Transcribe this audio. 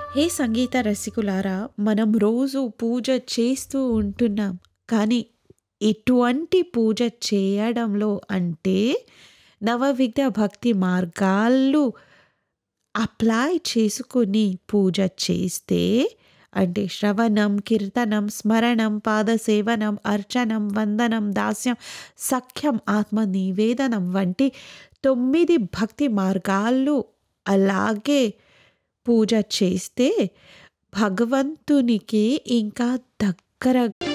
హే సంగీత రసికులారా మనం రోజు పూజ చేస్తూ ఉంటున్నాం కానీ ఇటువంటి పూజ చేయడంలో అంటే నవవిధ భక్తి మార్గాలు అప్లై చేసుకొని పూజ చేస్తే అంటే శ్రవణం కీర్తనం స్మరణం పాదసేవనం అర్చనం వందనం దాస్యం సఖ్యం ఆత్మ నివేదనం వంటి తొమ్మిది భక్తి మార్గాలు అలాగే పూజ చేస్తే భగవంతునికి ఇంకా దగ్గర